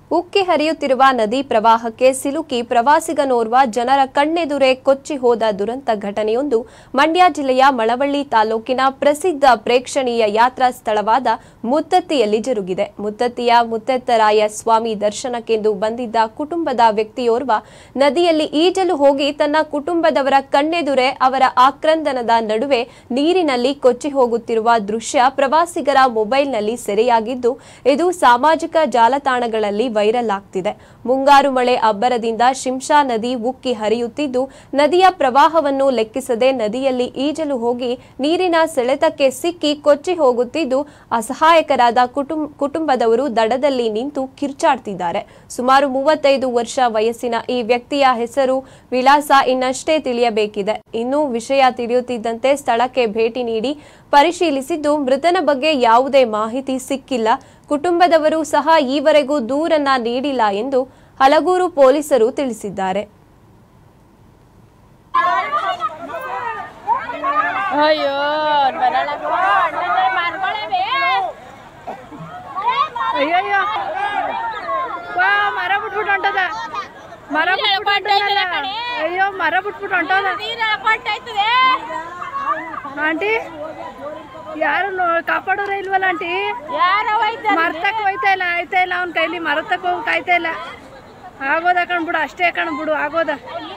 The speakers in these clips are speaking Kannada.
ಉಕ್ಕಿ ಹರಿಯುತ್ತಿರುವ ನದಿ ಪ್ರವಾಹಕ್ಕೆ ಸಿಲುಕಿ ಪ್ರವಾಸಿಗನೋರ್ವ ಜನರ ಕಣ್ಣೆದುರೇ ಕೊಚ್ಚಿ ಹೋದ ದುರಂತ ಘಟನೆಯೊಂದು ಮಂಡ್ಯ ಜಿಲ್ಲೆಯ ಮಳವಳ್ಳಿ ತಾಲೂಕಿನ ಪ್ರಸಿದ್ಧ ಪ್ರೇಕ್ಷಣೀಯ ಯಾತ್ರಾ ಸ್ಥಳವಾದ ಮುತ್ತತ್ತಿಯಲ್ಲಿ ಜರುಗಿದೆ ಮುತ್ತತ್ತಿಯ ಮುತ್ತೆತ್ತರಾಯ ಸ್ವಾಮಿ ದರ್ಶನಕ್ಕೆಂದು ಬಂದಿದ್ದ ಕುಟುಂಬದ ವ್ಯಕ್ತಿಯೋರ್ವ ನದಿಯಲ್ಲಿ ಈಜಲು ಹೋಗಿ ತನ್ನ ಕುಟುಂಬದವರ ಕಣ್ಣೆದುರೇ ಅವರ ಆಕ್ರಂದನದ ನಡುವೆ ನೀರಿನಲ್ಲಿ ಕೊಚ್ಚಿ ಹೋಗುತ್ತಿರುವ ದೃಶ್ಯ ಪ್ರವಾಸಿಗರ ಮೊಬೈಲ್ನಲ್ಲಿ ಸೆರೆಯಾಗಿದ್ದು ಇದು ಸಾಮಾಜಿಕ ಜಾಲತಾಣಗಳಲ್ಲಿ ವೈರಲ್ ಆಗ್ತಿದೆ ಮುಂಗಾರು ಮಳೆ ಅಬ್ಬರದಿಂದ ಶಿಂಷಾ ನದಿ ಉಕ್ಕಿ ಹರಿಯುತ್ತಿದ್ದು ನದಿಯ ಪ್ರವಾಹವನ್ನು ಲೆಕ್ಕಿಸದೆ ನದಿಯಲ್ಲಿ ಈಜಲು ಹೋಗಿ ನೀರಿನ ಸೆಳೆತಕ್ಕೆ ಸಿಕ್ಕಿ ಕೊಚ್ಚಿ ಹೋಗುತ್ತಿದ್ದು ಅಸಹಾಯಕರಾದ ಕುಟುಂಬ ಕುಟುಂಬದವರು ದಡದಲ್ಲಿ ನಿಂತು ಕಿರ್ಚಾಡ್ತಿದ್ದಾರೆ ಸುಮಾರು ಮೂವತ್ತೈದು ವರ್ಷ ವಯಸ್ಸಿನ ಈ ವ್ಯಕ್ತಿಯ ಹೆಸರು ವಿಳಾಸ ಇನ್ನಷ್ಟೇ ತಿಳಿಯಬೇಕಿದೆ ಇನ್ನು ವಿಷಯ ತಿಳಿಯುತ್ತಿದ್ದಂತೆ ಸ್ಥಳಕ್ಕೆ ಭೇಟಿ ನೀಡಿ ಪರಿಶೀಲಿಸಿದ್ದು ಮೃತನ ಬಗ್ಗೆ ಯಾವುದೇ ಮಾಹಿತಿ ಸಿಕ್ಕಿಲ್ಲ ಕುಟುಂಬದವರು ಸಹ ಈವರೆಗೂ ದೂರನ್ನ ನೀಡಿಲ್ಲ ಎಂದು ಹಲಗೂರು ಪೊಲೀಸರು ತಿಳಿಸಿದ್ದಾರೆ ಅಯ್ಯೋ ಅಯ್ಯಯ್ಯೋ ವಾ ಮರ ಬಿಟ್ಬಿಟ್ಟು ಹೊಂಟದ ಮರ ಬಿಟ್ಬಿಟ್ಟು ಹೊಂಟದಲ್ಲ. ಅಯ್ಯೋ ಮರ ಬಿಟ್ಬಿಟ್ಟು ಹೊಂಟದ ಆಂಟಿ ಯಾರು ನೋ ಕಾಪಾಡೋರ ಇಲ್ವಲ್ಲ ಆಂಟಿ ಮರ್ತಕ್ ಹೋಯ್ತಾ ಇಲ್ಲ ಆಯ್ತಾ ಇಲ್ಲ ಅವ್ನ ಕೈಲಿ ಮರತಕ್ ಹೋಗಕ್ ಆಯ್ತಾ ಇಲ್ಲ ಆಗೋದ ಕಣ್ಬಿಡು ಅಷ್ಟೇ ಕಣ್ಬಿಡು ಆಗೋದ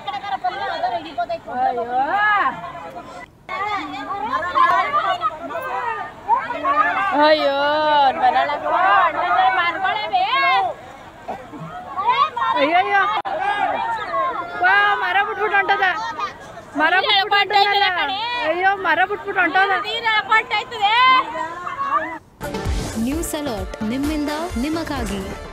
ಅಯ್ಯೋ ಅಯ್ಯಯ್ಯೋ ವಾ ಮರ ಬಿಟ್ಬಿಟ್ಟು ಹೊಂಟದ ಮರ ಬಿಟ್ಬಿಟ್ಟು ಹೊಂಟದಲ್ಲ. ಅಯ್ಯೋ ಮರ ಬಿಟ್ಬಿಟ್ಟು ಹೊಂಟದ ನ್ಯೂಸ್ ಅಲರ್ಟ್ ನಿಮ್ಮಿಂದ ನಿಮಗಾಗಿ